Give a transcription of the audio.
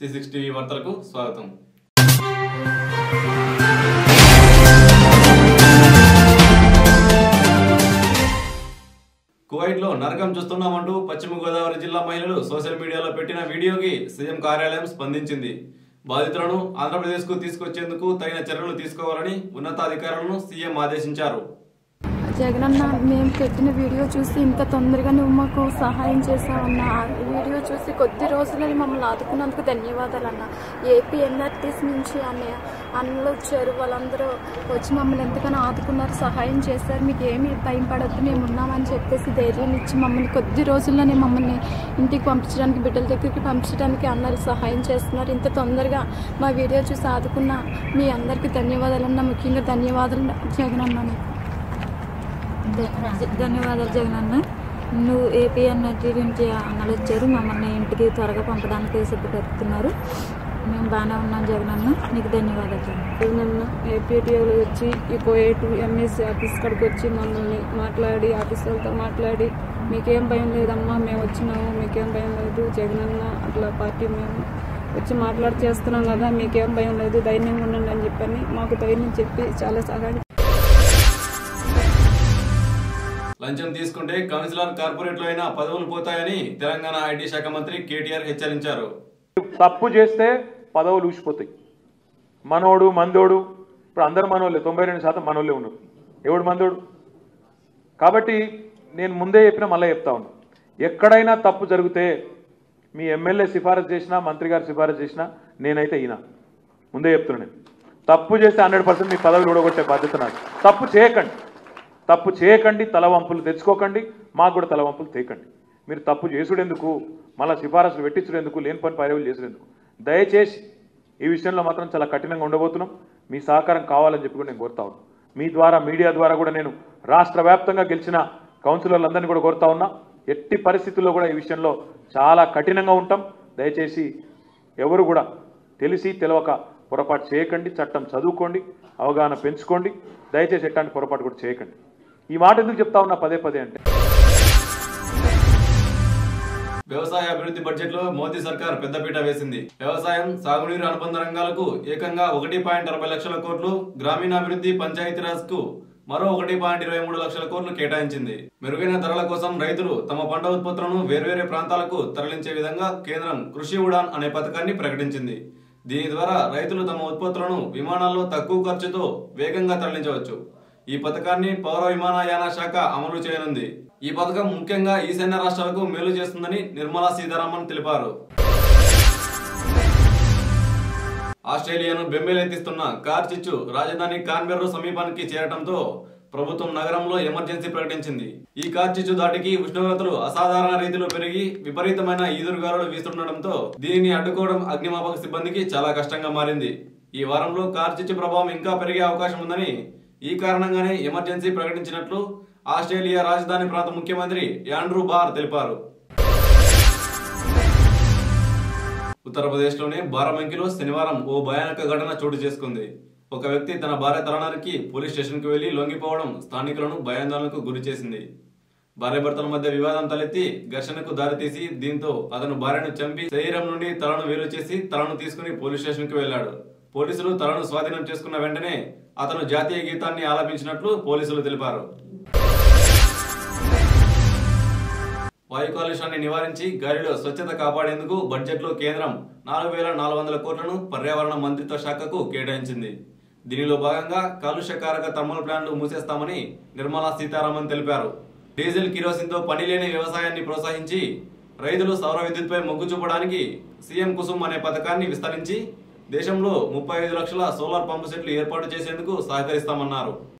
C six TV వార్తలకు స్వాగతం కువైట్లో నరకం చూస్తున్నామంటూ పశ్చిమ గోదావరి జిల్లా మహిళలు సోషల్ మీడియాలో పెట్టిన వీడియోకి సీఎం కార్యాలయం స్పందించింది బాధితులను ఆంధ్రప్రదేశ్కు తీసుకొచ్చేందుకు తగిన చర్యలు తీసుకోవాలని ఉన్నతాధికారులను సీఎం ఆదేశించారు జగనన్న మేము పెట్టిన వీడియో చూసి ఇంత తొందరగా నువ్వు మాకు సహాయం చేసావన్న ఆ వీడియో చూసి కొద్ది రోజులని మమ్మల్ని ఆదుకున్నందుకు ధన్యవాదాలు అన్న ఏపీ ఎన్ఆర్టీస్ నుంచి అన్నయ్య అన్నలు వచ్చారు వాళ్ళందరూ వచ్చి మమ్మల్ని ఎంతగానో ఆదుకున్నారు సహాయం చేశారు మీకు ఏమీ భయం పడద్దు మేము ఉన్నామని చెప్పేసి ధైర్యం ఇచ్చి మమ్మల్ని కొద్ది రోజుల్లోనే మమ్మల్ని ఇంటికి పంపించడానికి బిడ్డల దగ్గరికి పంపించడానికి అన్నారు సహాయం చేస్తున్నారు ఇంత తొందరగా మా వీడియో చూసి ఆదుకున్న మీ అందరికీ ధన్యవాదాలు అన్న ముఖ్యంగా ధన్యవాదాలు జగనన్న మీకు ధ- ధన్యవాదాలు జగనన్న నువ్వు ఏపీ అన్నటి నుంచి అన్నలు వచ్చారు మమ్మల్ని ఇంటికి త్వరగా పంపడానికి సిద్ధపడుతున్నారు మేము బాగానే ఉన్నాం జగనన్న నీకు ధన్యవాదాలు జగన్ జగనన్న ఏపీటీఓలో వచ్చి ఈ కోయేటు ఎంఎస్సీ ఆఫీస్ కాడికి వచ్చి మమ్మల్ని మాట్లాడి ఆఫీస్ వాళ్ళతో మాట్లాడి మీకేం భయం లేదమ్మా మేము వచ్చినాము మీకేం భయం లేదు జగనన్న అట్లా పార్టీ మేము వచ్చి మాట్లాడి చేస్తున్నాం కదా మీకేం భయం లేదు ధైర్యంగా ఉండండి అని చెప్పని మాకు ధైర్యం చెప్పి చాలా సహాయం లంచం తీసుకుంటే కౌన్సిలర్ కార్పొరేట్లో అయినా పదవులు పోతాయని తెలంగాణ ఐటీ శాఖ మంత్రి కేటీఆర్ హెచ్చరించారు తప్పు చేస్తే పదవులు ఊసిపోతాయి మనోడు మందోడు ఇప్పుడు అందరు మనోళ్ళే తొంభై రెండు శాతం మనోళ్ళే ఉన్నారు ఎవడు మందోడు కాబట్టి నేను ముందే చెప్పిన మళ్ళీ చెప్తా ఉన్నా ఎక్కడైనా తప్పు జరిగితే మీ ఎమ్మెల్యే సిఫారసు చేసినా మంత్రి గారు సిఫారసు చేసినా నేనైతే ఈయన ముందే చెప్తున్నా నేను తప్పు చేస్తే హండ్రెడ్ పర్సెంట్ మీ పదవులు ఊడగొట్టే బాధ్యత నాకు తప్పు చేయకండి తప్పు చేయకండి తలవంపులు తెచ్చుకోకండి మాకు కూడా తలవంపులు తేకండి మీరు తప్పు చేసుడెందుకు మళ్ళీ సిఫారసులు పెట్టించుడెందుకు లేని పని పైరవులు చేసుడెందుకు దయచేసి ఈ విషయంలో మాత్రం చాలా కఠినంగా ఉండబోతున్నాం మీ సహకారం కావాలని చెప్పి కూడా నేను కోరుతా ఉన్నాను మీ ద్వారా మీడియా ద్వారా కూడా నేను రాష్ట్ర వ్యాప్తంగా గెలిచిన కౌన్సిలర్లందరినీ కూడా కోరుతా ఉన్నా ఎట్టి పరిస్థితుల్లో కూడా ఈ విషయంలో చాలా కఠినంగా ఉంటాం దయచేసి ఎవరు కూడా తెలిసి తెలవక పొరపాటు చేయకండి చట్టం చదువుకోండి అవగాహన పెంచుకోండి దయచేసి ఎట్లాంటి పొరపాటు కూడా చేయకండి ఈ మాట ఎందుకు చెప్తా ఉన్నా పదే పదే అంటే వ్యవసాయ అభివృద్ధి బడ్జెట్ లో మోదీ సర్కార్ పెద్దపీట వేసింది వ్యవసాయం సాగునీరు అనుబంధ రంగాలకు ఏకంగా ఒకటి పాయింట్ అరవై లక్షల కోట్లు గ్రామీణాభివృద్ధి పంచాయతీరాజ్ కు మరో ఒకటి పాయింట్ ఇరవై మూడు లక్షల కోట్లు కేటాయించింది మెరుగైన ధరల కోసం రైతులు తమ పంట ఉత్పత్తులను వేర్వేరే ప్రాంతాలకు తరలించే విధంగా కేంద్రం కృషి ఉడాన్ అనే పథకాన్ని ప్రకటించింది దీని ద్వారా రైతులు తమ ఉత్పత్తులను విమానాల్లో తక్కువ ఖర్చుతో వేగంగా తరలించవచ్చు ఈ పథకాన్ని పౌర విమానయాన శాఖ అమలు చేయనుంది ఈ పథకం ముఖ్యంగా ఈశాన్య రాష్ట్రాలకు మేలు చేస్తుందని నిర్మలా సీతారామన్ తెలిపారు ఆస్ట్రేలియాను బెంబేలెత్తిస్తున్న కార్ చిచ్చు రాజధాని కాన్బెర్రో సమీపానికి చేరటంతో ప్రభుత్వం నగరంలో ఎమర్జెన్సీ ప్రకటించింది ఈ కార్ చిచ్చు దాటికి ఉష్ణోగ్రతలు అసాధారణ రీతిలో పెరిగి విపరీతమైన ఈదురుగాలులు వీస్తుండటంతో దీనిని అడ్డుకోవడం అగ్నిమాపక సిబ్బందికి చాలా కష్టంగా మారింది ఈ వారంలో కార్ చిచ్చు ప్రభావం ఇంకా పెరిగే అవకాశం ఉందని ఈ కారణంగానే ఎమర్జెన్సీ ప్రకటించినట్లు ఆస్ట్రేలియా రాజధాని ప్రాంత ముఖ్యమంత్రి యాండ్రూ బార్ తెలిపారు ఉత్తరప్రదేశ్లోని బారాబంకిలో శనివారం ఓ భయానక ఘటన చోటు చేసుకుంది ఒక వ్యక్తి తన భార్య తరుణానికి పోలీస్ స్టేషన్కు వెళ్లి లొంగిపోవడం స్థానికులను భయాందోళనకు గురి చేసింది భార్యాభర్తల మధ్య వివాదం తలెత్తి ఘర్షణకు దారితీసి దీంతో అతను భార్యను చంపి శరీరం నుండి తలను వేలు చేసి తలను తీసుకుని పోలీస్ స్టేషన్కు వెళ్లాడు పోలీసులు తలను స్వాధీనం చేసుకున్న వెంటనే అతను జాతీయ గీతాన్ని ఆలపించినట్లు పోలీసులు తెలిపారు వాయు కాలుష్యాన్ని నివారించి గాలిలో స్వచ్ఛత కాపాడేందుకు బడ్జెట్లో కేంద్రం నాలుగు వేల నాలుగు వందల కోట్లను పర్యావరణ మంత్రిత్వ శాఖకు కేటాయించింది దీనిలో భాగంగా కాలుష్యకారక థర్మల్ ప్లాంట్లు మూసేస్తామని నిర్మలా సీతారామన్ తెలిపారు డీజిల్ కిరోసిన్తో పనిలేని వ్యవసాయాన్ని ప్రోత్సహించి రైతులు సౌర విద్యుత్పై మొగ్గు చూపడానికి సీఎం కుసుమ్ అనే పథకాన్ని విస్తరించి దేశంలో ముప్పై ఐదు లక్షల సోలార్ పంపు సెట్లు ఏర్పాటు చేసేందుకు సహకరిస్తామన్నారు